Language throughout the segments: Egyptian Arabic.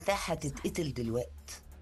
بتاعها تتقتل دلوقتي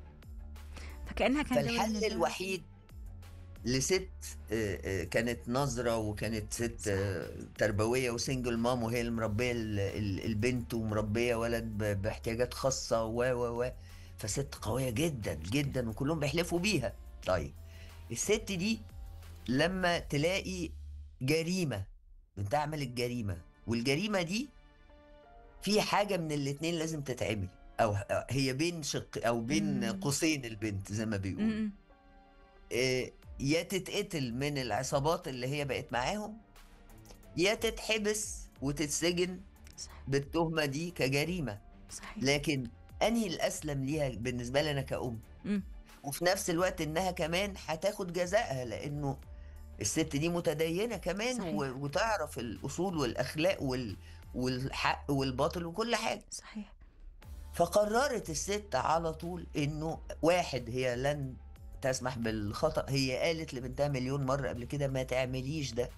فكانها كان دور فالحل النجاة. الوحيد لست آه، آه، كانت نظرة وكانت ست آه، تربوية وسنجل مام وهي اللي مربية ال- ال- البنت ومربية ولد ب- باحتياجات خاصة و و و فست قوية جدا جدا وكلهم بيحلفوا بيها طيب الست دي لما تلاقي جريمة بتعمل الجريمة والجريمة دي في حاجة من الاتنين لازم تتعمل أو هي بين شق أو بين مم. قوسين البنت زي ما بيقولوا م-م. إيه، يا تتقتل من العصابات اللي هي بقت معاهم يا تتحبس وتتسجن صح بالتهمة دي كجريمة صحيح لكن أنهي الأسلم ليها بالنسبة لنا كأم م. وفي نفس الوقت إنها كمان هتاخد جزائها لأنه الست دي متدينة كمان صحيح. و- وتعرف الأصول والأخلاق وال والحق والباطل وكل حاجة صحيح فقررت الست على طول انه واحد هي لن تسمح بالخطأ هي قالت لبنتها مليون مرة قبل كده ما تعمليش ده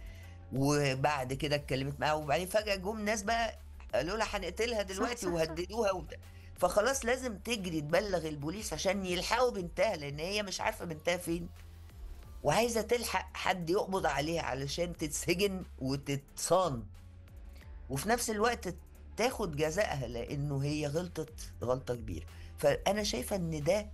وبعد كده اتكلمت معاها وبعدين فجأة جم ناس بقى قالوا لها هنقتلها دلوقتي صح، صح. وهددوها وبتاع فخلاص لازم تجري تبلغ البوليس عشان يلحقوا بنتها لان هي مش عارفة بنتها فين وعايزة تلحق حد يقبض عليها علشان تتسجن وتتصان وفي نفس الوقت تاخد جزائها لانه هي غلطت غلطه كبيره فانا شايفه ان ده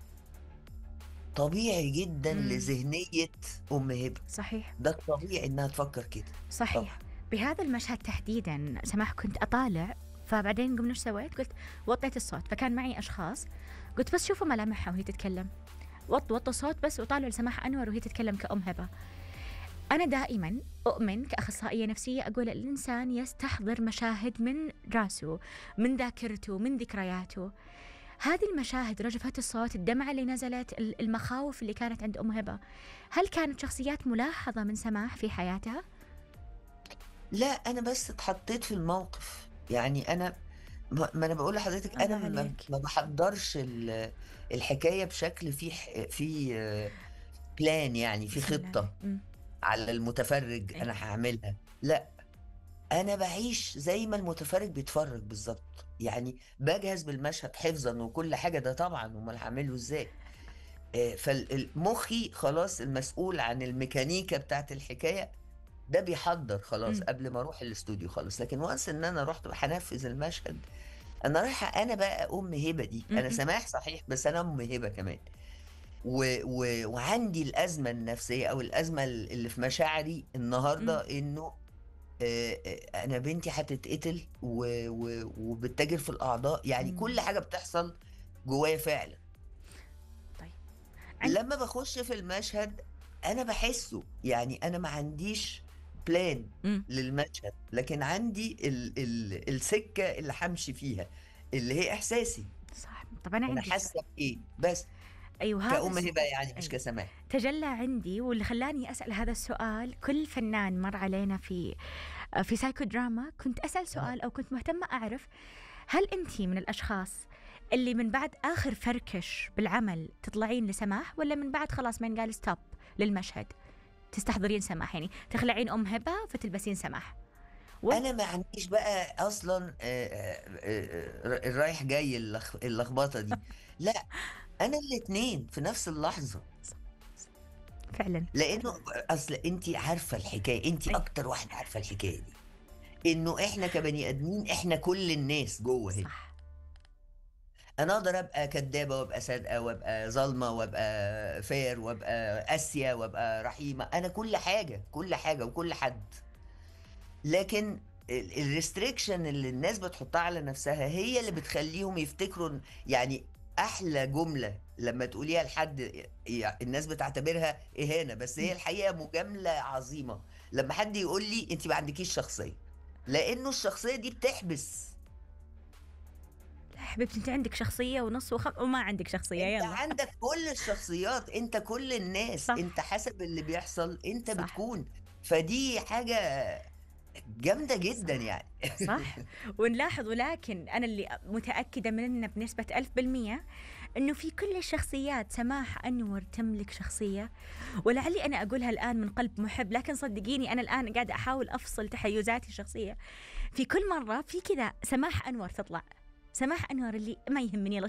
طبيعي جدا مم. لذهنيه ام هبه صحيح ده الطبيعي انها تفكر كده صحيح بهذا المشهد تحديدا سماح كنت اطالع فبعدين قمنا ايش سويت؟ قلت وطيت الصوت فكان معي اشخاص قلت بس شوفوا ملامحها وهي تتكلم وط وط الصوت بس وطالعوا لسماح انور وهي تتكلم كأم هبه أنا دائما أؤمن كأخصائية نفسية أقول الإنسان يستحضر مشاهد من راسه من ذاكرته من ذكرياته هذه المشاهد رجفات الصوت الدمعة اللي نزلت ال- المخاوف اللي كانت عند أم هبة هل كانت شخصيات ملاحظة من سماح في حياتها؟ لا انا بس اتحطيت في الموقف يعني انا ما ما انا بقول لحضرتك الله انا ما, عليك. ما بحضرش ال- الحكايه بشكل في ح- في آه، بلان يعني في بسم الله. خطه مم. على المتفرج أيوة. انا هعملها لا انا بعيش زي ما المتفرج بيتفرج بالظبط يعني بجهز بالمشهد حفظا وكل حاجه ده طبعا امال هعمله ازاي آه، فالمخي خلاص المسؤول عن الميكانيكا بتاعت الحكايه ده بيحضر خلاص مم. قبل ما اروح الاستوديو خالص لكن وانس ان انا رحت هنفذ المشهد انا رايحه انا بقى ام هبه دي انا مم. سماح صحيح بس انا ام هبه كمان و و وعندي الازمه النفسيه او الازمه اللي في مشاعري النهارده انه آه، آه، انا بنتي هتتقتل و- و- وبتتاجر في الاعضاء يعني مم. كل حاجه بتحصل جوايا فعلا طيب عن- لما بخش في المشهد انا بحسه يعني انا ما عنديش بلان مم. للمشهد لكن عندي ال ال السكه اللي همشي فيها اللي هي احساسي صح طب أنا انا عندي حاسه بايه بس أيوه هذا كأم الس- هبه يعني مش أيوة. كسماح تجلى عندي واللي خلاني أسأل هذا السؤال كل فنان مر علينا في في سايكو دراما كنت أسأل سؤال أو كنت مهتمة أعرف هل أنت من الأشخاص اللي من بعد آخر فركش بالعمل تطلعين لسماح ولا من بعد خلاص من قال ستوب للمشهد تستحضرين سماح يعني تخلعين أم هبة فتلبسين سماح و- انا ما عنديش بقى اصلا آه، آه، آه، الرايح جاي اللخ- اللخبطه دي لا انا الاتنين في نفس اللحظه فعلا لانه اصل انت عارفه الحكايه انت أيوة. اكتر واحده عارفه الحكايه دي انه احنا كبني ادمين احنا كل الناس جوه هنا صح انا اقدر ابقى كدابه وابقى صادقه وابقى ظالمه وابقى فير وابقى قاسيه وابقى رحيمه انا كل حاجه كل حاجه وكل حد لكن الريستريكشن اللي الناس بتحطها على نفسها هي اللي بتخليهم يفتكروا إن- يعني احلى جمله لما تقوليها لحد ي- الناس بتعتبرها اهانه بس هي الحقيقه مجامله عظيمه لما حد يقول لي انت ما عندكيش شخصيه لانه الشخصيه دي بتحبس لا حبيبتي أنت عندك شخصية ونص وخم... وما عندك شخصية انت يلا عندك كل الشخصيات انت كل الناس صح. انت حسب اللي بيحصل انت صح. بتكون فدي حاجه جامده جدا صح. يعني صح ونلاحظ ولكن أنا اللي متأكدة منه بنسبة ألف بالمية أنه في كل الشخصيات سماح أنور تملك شخصية ولعلي أنا أقولها الآن من قلب محب لكن صدقيني أنا الآن قاعدة أحاول أفصل تحيزاتي الشخصية في كل مرة في كذا سماح أنور تطلع سماح أنور اللي ما يهمني يلا